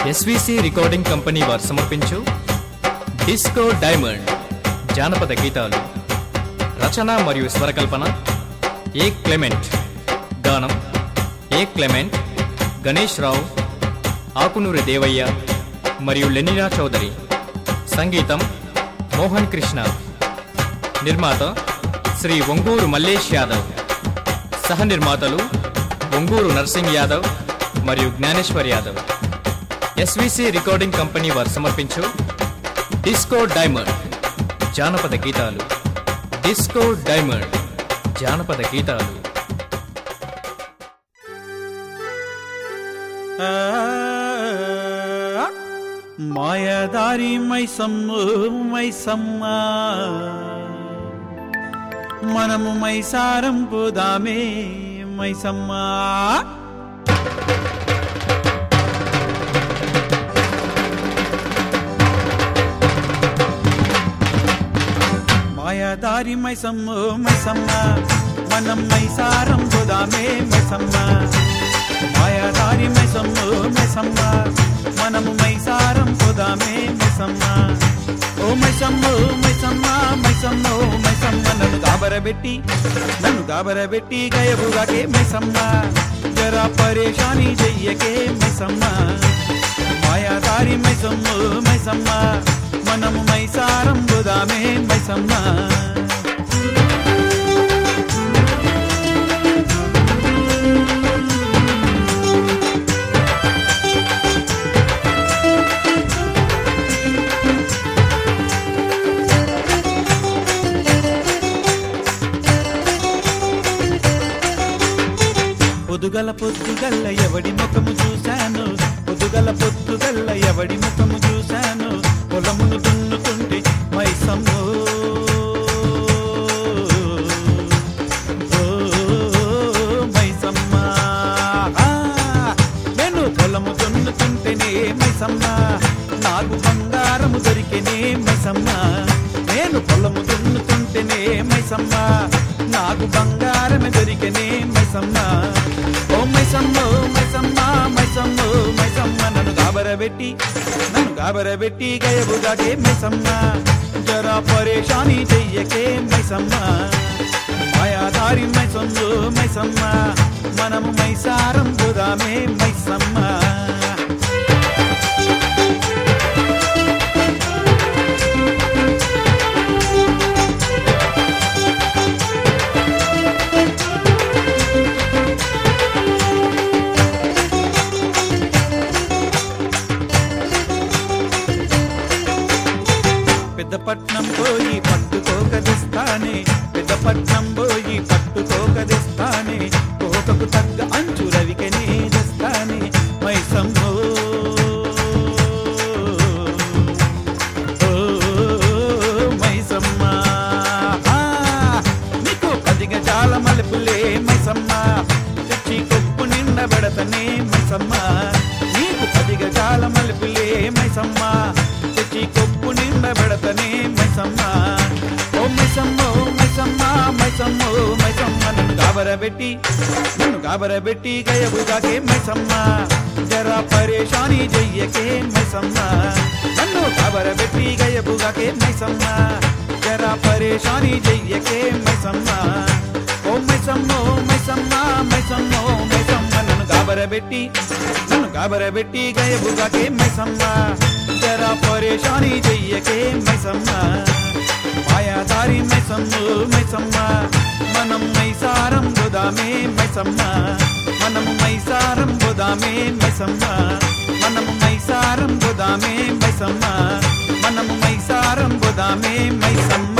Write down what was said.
SVC recording company వారు సమర్పించు disco diamond జానపద గీతాలు రచన మరియు స్వరకల్పన ఏ క్లెమెంట్ గానం ఏ క్లెమెంట్ గణేష్ రావు ఆకునూరి దేవయ్య మరియు లెనినా చౌదరి సంగీతం మోహన్ కృష్ణ నిర్మాత శ్రీ ఒంగూరు మల్లేష్ యాదవ్ సహ నిర్మాతలు ఒంగూరు నర్సింగ్ యాదవ్ మరియు Gnaneshwar Yadav SVC recording company వారు సమర్పించు డిస్కో డైమండ్ జానపద గీతాలు డిస్కో డైమండ్ జానపద గీతాలు మాయదారి మైసమ్ము మైసమ్మ మనము మైసారం పోదామే మైసమ్మ మాయదారి మైసమ్ము మైసమ్మ మనం మైసారం పోదామే మైసమ్మ మాయాదారి మైసమ్మ మైసమ్మ మనము మైసారం పోదామే మైసమ్మ ఓ మైసమ్మ మైసమ్మ మైసమ్మ మైసమ్మ నన్ను గాబరబెట్టి నన్ను గాబరబెట్టి గయబుగాకే మైసమ్మ జరా పరేషాని చెయ్యకే మైసమ్మ మాయాదారి మైసమ్మ మైసమ్మ మనము మైసారం పోదామే మైసమ్మ పొదుగల పొద్దుగల్ల ఎవడి ముఖము చూశాను పొదుగల పొద్దుగల్ల ఎవడి ముఖము చూశాను పొలమును దున్నుతుంటే మైసమ్మో ఓ, మైసమ్మ ఆ, నేను పొలము దున్నుతుంటేనే మైసమ్మ నాకు బంగారము దొరికేనే మైసమ్మ నేను పొలము దున్నుతుంటేనే మైసమ్మ నాకు బంగారమే దొరికేనే మైసమ్మ ఓ మైసమ్మ ఓ మైసమ్మ మైసమ్మ ఓ మైసమ్మ నన్ను గాబరబెట్టి నన్ను గాబరబెట్టి గయబుగాకే మైసమ్మ జరా పరేషాని చెయ్యకే మైసమ్మ మాయాదారి మైసమ్మ మైసమ్మ మనము మైసారం పోదామే మైసమ్మ పెద్దపట్నం పోయి పట్టుకోకదిస్తానే పెద్దపట్నం పోయి పట్టుకోకదిస్తానే కోకకు తగ్గ అంచు రవికనే తెస్తానే మైసమ్మో ఓ, మైసమ్మ ఆ, నీకు పది గజాల మలుపులే మైసమ్మ తెచ్చి కొప్పు నిండబెడతనే మైసమ్మ నీకు పది గజాల మలుపులే మైసమ్మ తెచ్చి కొప్పు నిండబెడతనే మైసమ్మ ఓ మైసమ్మ ఓ మైసమ్మ మైసమ్మ ఓ మైసమ్మ నన్ను గాబరబెట్టి నన్ను గాబరబెట్టి గయబుగాకే మైసమ్మ జరా పరేషాని చెయ్యకే మైసమ్మ నన్ను గాబరబెట్టి గయబుగాకే మైసమ్మ జరా పరేషాని చెయ్యకే మైసమ్మ ఓ మైసమ్మ ఓ మైసమ్మ మైసమ్మ ఓ మైసమ్మ నన్ను గాబరబెట్టి నన్ను గాబరబెట్టి గయబుగాకే మైసమ్మ జరా పరేషాని చెయ్యకే మైసమ్మ మాయాదారి మైసమ్మ మైసమ్మ మనం మైసారం బుదామే మైసమ్మ మనము మైసారం బుదామే మైసమ్మ మనము మైసారం బుదామే మైసమ్మ మనము మైసారం బుదామే మైసమ్మ